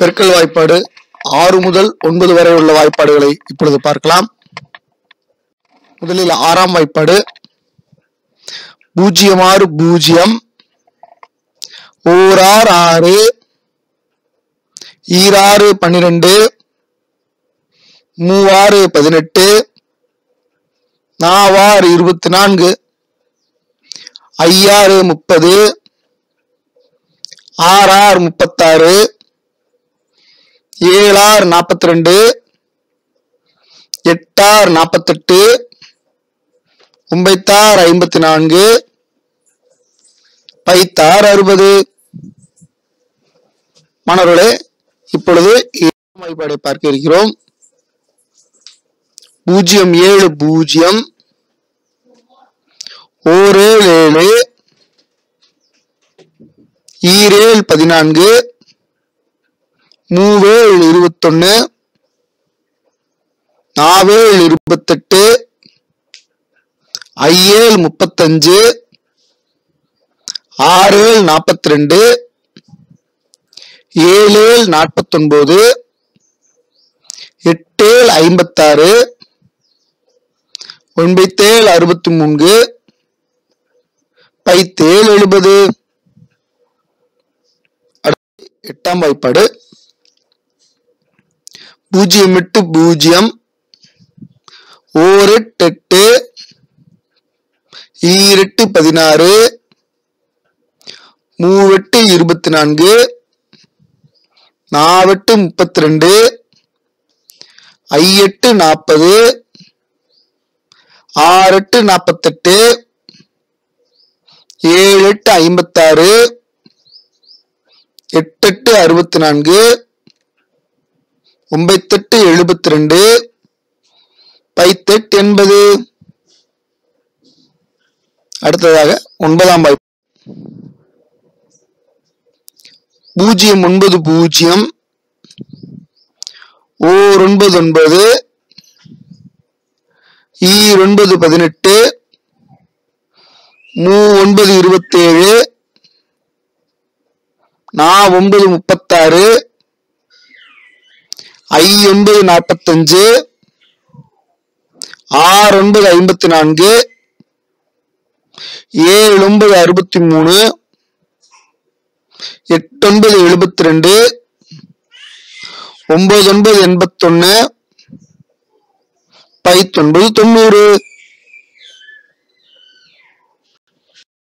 பெருக்கல் வாய்ப்பாடு ஆறு முதல் ஒன்பது வரை உள்ள வாய்ப்பாடுகளை இப்பொழுது பார்க்கலாம் முதலில் ஆறாம் வாய்ப்பாடு பூஜ்ஜியம் ஆறு பூஜ்ஜியம் ஓரார் ஆறு ஈராறு பன்னிரெண்டு மூவாறு பதினெட்டு நாவாறு இருபத்தி நான்கு ஐயாறு முப்பது ஆறார் முப்பத்தாறு ஏழார் நாற்பத்தி ரெண்டு எட்டார் நாற்பத்தெட்டு ஒன்பைத்தார் ஐம்பத்தி நான்கு பைத்தார் அறுபது மாணவர்களே இப்பொழுது ஏழாம் வாய்ப்பாடை பார்க்க இருக்கிறோம் பூஜ்ஜியம் ஏழு பூஜ்ஜியம் ஓரேழு ஏழு ஈரேழு பதினான்கு மூவேழு இருபத்தொன்னு நாவேழு இருபத்தெட்டு ஐஏழு முப்பத்தஞ்சு ஆறேழு நாற்பத்தி ரெண்டு ஏழேழு நாற்பத்தொன்பது எட்டேழு ஐம்பத்தாறு ஒன்பத்தேழு அறுபத்தி மூன்று பைத்தேழு எழுபது அடுத்து எட்டாம் வாய்ப்பாடு பூஜ்ஜியம் எட்டு பூஜ்ஜியம் ஓரெட்டு எட்டு ஈரெட்டு பதினாறு மூவெட்டு இருபத்தி நான்கு நாவெட்டு முப்பத்தி ரெண்டு ஐயெட்டு நாற்பது ஆறெட்டு நாற்பத்தெட்டு ஏழு எட்டு ஐம்பத்தாறு எட்டெட்டு அறுபத்தி நான்கு ஒன்பத்தெட்டு எழுபத்தி ரெண்டு பைத்தெட்டு எண்பது அடுத்ததாக ஒன்பதாம் வாய்ப்பு பூஜ்ஜியம் ஒன்பது பூஜ்ஜியம் ஓர் ஒன்பது ஒன்பது ஈர் ஒன்பது பதினெட்டு மூ ஒன்பது இருபத்தேழு நா ஒன்பது முப்பத்தாறு ஐ ஒன்பது நாற்பத்தஞ்சு ஆறு ஒன்பது ஐம்பத்தி நான்கு ஏழு ஒன்பது அறுபத்தி மூணு எட்டு ஒன்பது எழுபத்தி ரெண்டு ஒன்பது ஒன்பது எண்பத்தொன்னு பைத்தொன்பது தொண்ணூறு